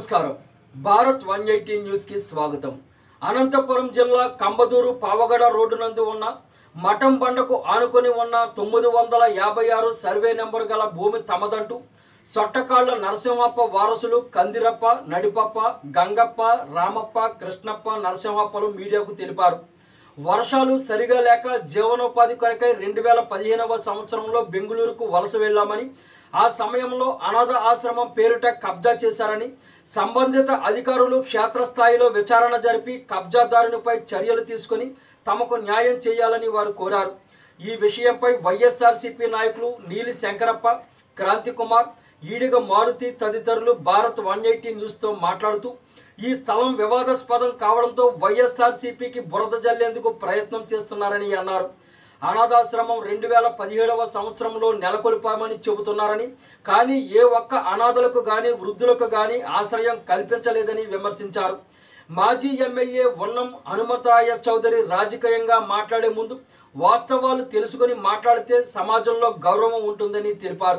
నమస్కారం Bharat one eighty న్యూస్కి స్వాగతం అనంతపురం జిల్లా కంబదూరు పావగడ రోడ్డు నందు ఉన్న మఠం బండకు ఆనుకొని ఉన్న తొమ్మిది వందల యాభై ఆరు సర్వే నెంబర్ గల భూమి తమదంటూ సొట్టకాళ్ల నరసింహప్ప వారసులు కందిరప్ప నడిపప్ప గంగప్ప రామప్ప కృష్ణప్ప నరసింహప్పలు మీడియాకు తెలిపారు వర్షాలు సరిగా లేక జీవనోపాధి కొరకై రెండు వేల పదిహేనవ సంవత్సరంలో బెంగళూరుకు వలస వెళ్లామని ఆ సమయంలో అనాథ ఆశ్రమం పేరిట కబ్జా చేశారని సంబంధిత అధికారులు క్షేత్రస్థాయిలో విచారణ జరిపి కబ్జాదారునిపై చర్యలు తీసుకుని తమకు న్యాయం చేయాలని వారు కోరారు ఈ విషయంపై వైఎస్ఆర్సీపీ నాయకులు నీలి శంకరప్ప క్రాంతి కుమార్ ఈడిగ మారుతి తదితరులు భారత్ వన్ ఎయిటీ న్యూస్తో మాట్లాడుతూ ఈ స్థలం వివాదాస్పదం కావడంతో వైఎస్ఆర్సీపీకి బురద జల్లేందుకు ప్రయత్నం చేస్తున్నారని అన్నారు అనాథాశ్రమం రెండు వేల పదిహేడవ సంవత్సరంలో నెలకొల్పామని చెబుతున్నారని కానీ ఏ ఒక్క అనాథలకు గాని వృద్ధులకు గాని ఆశ్రయం కల్పించలేదని విమర్శించారు మాజీ ఎమ్మెల్యే ఉన్నం హనుమంతరాయ చౌదరి రాజకీయంగా మాట్లాడే ముందు వాస్తవాలు తెలుసుకుని మాట్లాడితే సమాజంలో గౌరవం ఉంటుందని తెలిపారు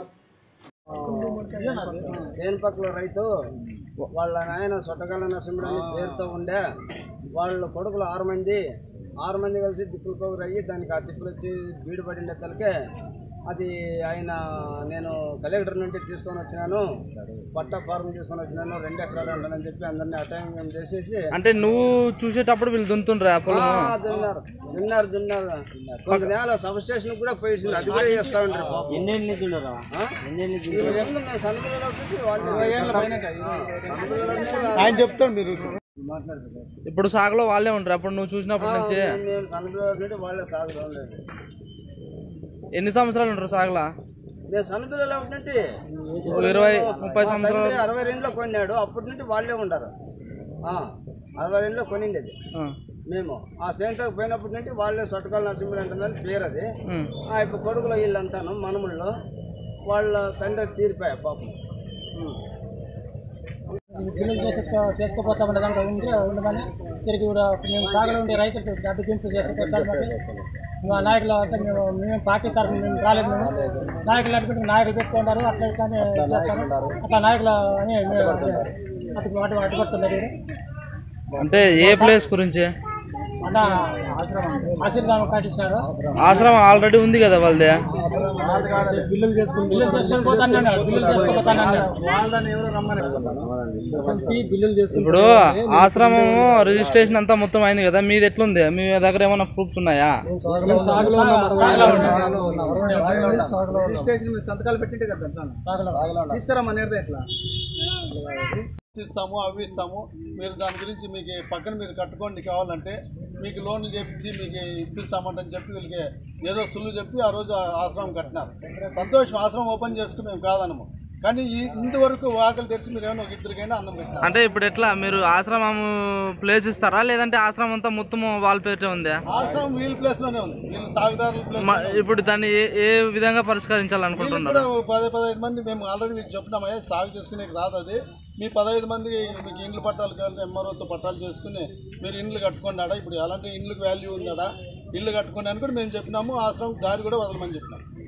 చేనుపక్కల రైతు వాళ్ళ నాయన సొట్టగల నరసింహుడు పేరుతో ఉండే వాళ్ళ కొడుకులు ఆరు మంది ఆరు మంది కలిసి దిక్కులు పోగురు అయ్యి దానికి ఆ దిక్కులు వచ్చి బీడు పడిండే తలకే అది ఆయన నేను కలెక్టర్ నుండి తీసుకొని వచ్చినాను పట్టా ఫారం తీసుకొని వచ్చినాను రెండు ఎకరాలు ఉంటానని చెప్పి అందరినీ అటైన్ చేసేసి అంటే నువ్వు చూసేటప్పుడు వీళ్ళు దున్నుతుండ్రా ఆ పొలం ఆ, దున్నారు దున్నారు దున్నారు కొంత నేల సబ్ స్టేషన్ కూడా పోయింది అది కూడా చేస్తా ఉంటారు పాపం. ఆ? వీళ్ళు ఎన్ని మేము సన్నపిల్లలు వచ్చేసి వాళ్ళు- ఆ, సన్నపిల్లలు వచ్చి ఆయన చెప్తాడు మీరు ఇప్పుడు సాగులో వాళ్ళే ఉంటారు అప్పుడు నువ్వు చూసినప్పటి నుంచి మేము- మేము సన్నపిల్లల నుండి వాళ్ళే సాగులో ఉండేది ఎన్ని సంవత్సరాలు ఉంటారు సాగులా మేము సన్నపిల్లలు ఒకటి ఓ ఇరవై ముప్పై సంవత్సరాలు అరవై రెండులో కొన్నాడు అప్పటి నుండి వాళ్ళే ఉంటారు ఆ, అరవై రెండులో కొనిండేది ఆ, మేము ఆ సేంతకు పోయినప్పటి నుండి వాళ్ళే సొట్టకాల నరసింహుడు అంటుందని పేరు అది ఉమ్. ఆ, ఇప్పుడు కొడుకులో వీళ్ళంతాను మనముళ్ళు వాళ్ళ తండ్రి తీరిపోయా పాపం బిల్లులు చేసుకో చేసుకోపోతా ఉండదానికి ఉంటే ఉండమని తిరిగి కూడా మేము సాగలో ఉండే రైతులకు అడ్డుకింపు చేసుకోపోతారు మా నాయకులు అంతా మేము మేము పార్టీ తరఫున మేము రాలేదు మేము నాయకులు అడ్డుకుంటే నాయకులు పెట్టుకుంటారు అట్లా కానీ చేస్తారు అట్లా నాయకులు అని మేము అటు అటు అడ్డుపడుతున్నారు అంటే ఏ ప్లేస్ గురించి అట్లా ఆశీర్వాదం కట్టించారు ఆశ్రమం ఆల్రెడీ ఉంది కదా వాళ్ళదే బిల్లులు చేసుకుని బిల్లులు చేసుకొని పోతాను బిల్లులు చేసుకోపోతాను బిల్లులు చేసుకుని ఇప్పుడు ఆశ్రమం రిజిస్ట్రేషన్ అంతా మొత్తం అయింది కదా మీది ఎట్లుంది మీ దగ్గర ఏమైనా ప్రూఫ్స్ ఉన్నాయా సాగులో రిజిస్ట్రేషన్ మీరు సంతకాలు పెట్టింటే కదా తీసుకురమ్మనేది ఎట్లా ఇస్తాము అవి ఇస్తాము మీరు దాని గురించి మీకు పక్కన మీరు కట్టుకోండి కావాలంటే మీకు లోన్లు చేపించి మీకు ఇప్పిస్తామంటని చెప్పి వీళ్ళకి ఏదో సుల్లు చెప్పి ఆ రోజు ఆ ఆశ్రమం కట్టినారు సంతోషం ఆశ్రమం ఓపెన్ చేసుకుని మేము కాదనము కానీ ఈ ఇంతవరకు ఆకలి తెరిచి మీరు ఏమైనా ఒక ఇద్దరికైనా అన్నం పెట్టారు అంటే ఇప్పుడు ఎట్లా మీరు ఆశ్రమం ప్లేస్ ఇస్తారా లేదంటే ఆశ్రమం అంతా మొత్తం వాల్ పేటే ఉందా ఆశ్రమం వీళ్ళ ప్లేస్లోనే ఉంది వీళ్ళు సాగుదారుల ప్లేస్ మ- ఇప్పుడు దాన్ని ఏ ఏ విధంగా వీళ్ళకి పరిష్కరించాలనుకుంటున్నారు కూడా ఓ పది పదహైదు మంది మేము ఆల్రెడీ మీకు చెప్పినామయ్యా సాగు చేసుకునే రాదు అది మీ పదహైదు మంది మీకు ఇండ్లు పట్టాలు కావాలి ఎంఆర్ఓతో పట్టాలు చేసుకుని మీరు ఇండ్లు కట్టుకున్నాడా ఇప్పుడు అలాంటి ఇండ్లకు వాల్యూ ఉందాడా ఇల్లు కట్టుకుని అని కూడా మేము చెప్పినాము ఆశ్రమం దారి కూడా వదలమని చెప్పినాం